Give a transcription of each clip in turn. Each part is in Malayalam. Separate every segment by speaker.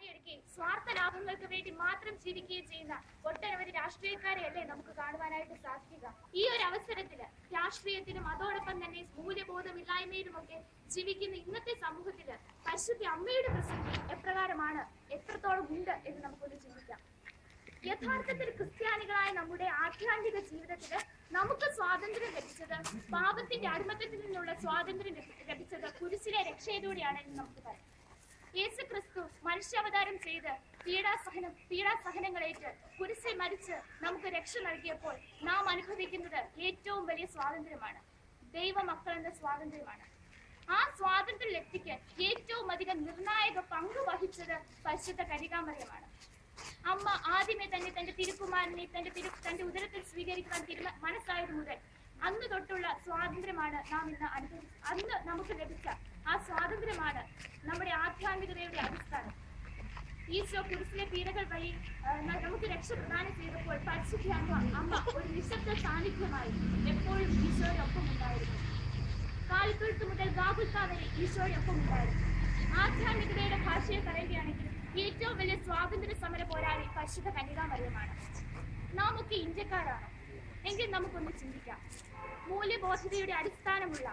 Speaker 1: ഉണ്ടാക്കിയെടുക്കുകയും സ്വാർത്ഥ ലാഭങ്ങൾക്ക് വേണ്ടി മാത്രം ജീവിക്കുകയും ചെയ്യുന്ന ഒട്ടനവധി രാഷ്ട്രീയക്കാരെയല്ലേ നമുക്ക് കാണുവാനായിട്ട് സാധിക്കുക ഈ ഒരു അവസരത്തിൽ രാഷ്ട്രീയത്തിലും അതോടൊപ്പം തന്നെ മൂല്യബോധമില്ലായ്മയിലുമൊക്കെ ജീവിക്കുന്ന ഇന്നത്തെ സമൂഹത്തിൽ പരിശുദ്ധ അമ്മയുടെ പ്രസക്തി എപ്രകാരമാണ് എത്രത്തോളം ഉണ്ട് എന്ന് നമുക്കൊന്ന് ചിന്തിക്കാം യഥാർത്ഥത്തിൽ ക്രിസ്ത്യാനികളായ നമ്മുടെ ആധ്യാത്മിക ജീവിതത്തിൽ നമുക്ക് സ്വാതന്ത്ര്യം ലഭിച്ചത് പാപത്തിന്റെ അടിമത്തത്തിൽ നിന്നുള്ള സ്വാതന്ത്ര്യം ലഭി- ലഭിച്ചത് കുരിശിലെ രക്ഷയിലൂടെയാണ് എന്ന് നമുക്ക് പറയാം യേശു ക്രിസ്തു മനുഷ്യാവതാരം ചെയ്ത് പീഡാസഹനം പീഡാസഹനങ്ങളേറ്റ് കുരിശിൽ മരിച്ച് നമുക്ക് രക്ഷ നൽകിയപ്പോൾ നാം അനുഭവിക്കുന്നത് ഏറ്റവും വലിയ സ്വാതന്ത്ര്യമാണ് ദൈവമക്കൾ എന്ന സ്വാതന്ത്ര്യമാണ് ആ സ്വാതന്ത്ര്യ ലക്തിക്ക് ഏറ്റവും അധികം നിർണായക പങ്ക് വഹിച്ചത് പരിശുദ്ധ കനികാമറിയമാണ് അമ്മ ആദ്യമേ തന്നെ തന്റെ തിരുക്കുമാരനെ തന്റെ തിരു തന്റെ ഉദരത്തിൽ സ്വീകരിക്കുവാൻ തീരുമാ മനസ്സായത് മുതൽ അന്ന് തൊട്ടുള്ള സ്വാതന്ത്ര്യമാണ് നാം ഇന്ന് അനുഭവി അന്ന് നമുക്ക് ലഭിച്ച ആ സ്വാതന്ത്ര്യമാണ് നമ്മുടെ ആധ്യാത്മികതയുടെ അടിസ്ഥാനം ഈശോ കുരിശിലെ പീഡകൾ വഴി ആ, ന- നമുക്ക് രക്ഷ പ്രദാനം ചെയ്തപ്പോൾ പരിശുദ്ധ അമ്മ അമ്മ ഒരു നിശബ്ദ സാന്നിധ്യമായി എപ്പോഴും ഈശോയോടൊപ്പം ഉണ്ടായിരുന്നു കാൽത്തൊഴുത്ത് മുതൽ ഗാകുൽത്ത വരെ ഈശോയോടൊപ്പം ഉണ്ടായിരുന്നു ആധ്യാത്മികതയുടെ ഭാഷയെ പറയുകയാണെങ്കിൽ ഏറ്റവും വലിയ സ്വാതന്ത്ര്യ സമര പോരാളി പരിശുദ്ധ കന്യകാമറിയമാണ് നാം ഒക്കെ ഇന്ത്യക്കാരാണോ എങ്കിൽ നമുക്കൊന്ന് ചിന്തിക്കാം മൂല്യബോധതയുടെ അടിസ്ഥാനമുള്ള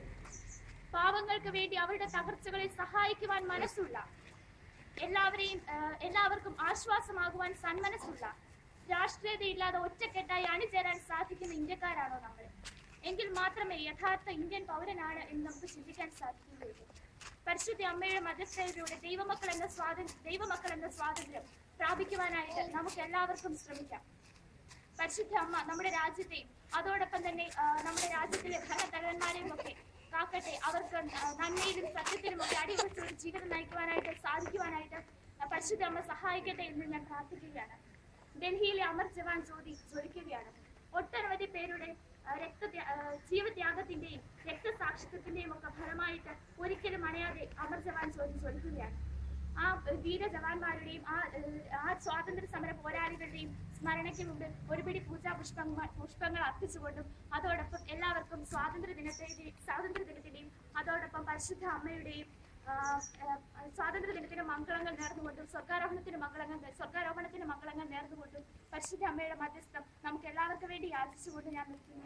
Speaker 1: പാവങ്ങൾക്ക് വേണ്ടി അവരുടെ തകർച്ചകളെ സഹായിക്കുവാൻ മനസ്സുള്ള എല്ലാവരെയും ആ, എല്ലാവർക്കും ആശ്വാസമാകുവാൻ സന്മനസ്സുള്ള രാഷ്ട്രീയതയില്ലാതെ ഒറ്റക്കെട്ടായി അണിചേരാൻ സാധിക്കുന്ന ഇന്ത്യക്കാരാണോ നമ്മൾ എങ്കിൽ മാത്രമേ യഥാർത്ഥ ഇന്ത്യൻ പൗരനാണ് എന്ന് നമുക്ക് ചിന്തിക്കാൻ സാധിക്കുകയുള്ളൂ പരിശുദ്ധ അമ്മയുടെ മധ്യസ്ഥതയിലൂടെ ദൈവമക്കൾ എന്ന സ്വാതന്ത്ര്യം ദൈവമക്കൾ എന്ന സ്വാതന്ത്ര്യം പ്രാപിക്കുവാനായിട്ട് നമുക്ക് എല്ലാവർക്കും ശ്രമിക്കാം പരിശുദ്ധ അമ്മ നമ്മുടെ രാജ്യത്തെയും അതോടൊപ്പം തന്നെ ആ, നമ്മുടെ രാജ്യത്തിലെ ഭരണത്തലവന്മാരെയും ഒക്കെ കാക്കട്ടെ അവർക്ക് ആ, നന്മയിലും സത്യത്തിലും ഒക്കെ അടിയുറച്ച ഒരു ജീവിതം നയിക്കുവാനായിട്ട് സാധിക്കുവാനായിട്ട് ആ, പരിശുദ്ധ അമ്മ സഹായിക്കട്ടെ എന്ന് ഞാൻ പ്രാർത്ഥിക്കുകയാണ് ഡൽഹിയിലെ അമർ ജവാൻ ജ്യോതി ജ്വലിക്കുകയാണ് ഒട്ടനവധി പേരുടെ ആ, രക്ത ജീവത്യാഗത്തിന്റെയും രക്തസാക്ഷിത്വത്തിന്റെയും ഒക്കെ ഫലമായിട്ട് ഒരിക്കലും അണയാതെ അമർ ജവാൻ ജ്യോതി ജ്വലിക്കുകയാണ് ആ വീര ജവാന്മാരുടെയും ആ ഏഹ്, ആ സ്വാതന്ത്ര്യ സമര പോരാളികളുടെയും സ്മരണയ്ക്ക് മുമ്പിൽ ഒരു പിടി പൂജാ പുഷ്പങ്ങൾ പുഷ്പങ്ങൾ അർപ്പിച്ചുകൊണ്ടും അതോടൊപ്പം എല്ലാവർക്കും സ്വാതന്ത്ര്യ ദിനത്തിന്റെയും സ്വാതന്ത്ര്യ ദിനത്തിന്റെയും അതോടൊപ്പം പരിശുദ്ധ അമ്മയുടെയും ആ, ആ, സ്വാതന്ത്ര്യ ദിനത്തിന് മംഗളങ്ങൾ നേർന്നുകൊണ്ടും സ്വർഗാരോഹണത്തിന് മംഗളങ്ങൾ നേ- സ്വർഗാരോഹണത്തിന് മംഗളങ്ങൾ നേർന്നുകൊണ്ടും പരിശുദ്ധ അമ്മയുടെ മധ്യസ്ഥം നമുക്ക് എല്ലാവർക്കും വേണ്ടി യാചിച്ചുകൊണ്ട് ഞാൻ നിർത്തുന്നു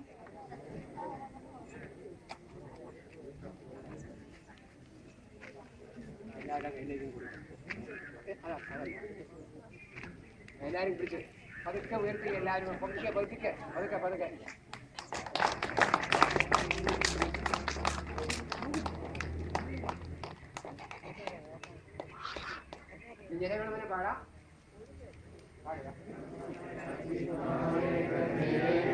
Speaker 2: എല്ലാവരുടെ കയ്യിലേക്കും കൊടുക്കും ഏ, അതാ, അതല്ല. എല്ലാവരും പിടിച്ച് പതുക്കെ ഉയർത്തി എല്ലാവരും പതുക്കെ പതുക്കെ പതുക്കെ പതുക്കെ ജനഗണമന പാടാം പാടുക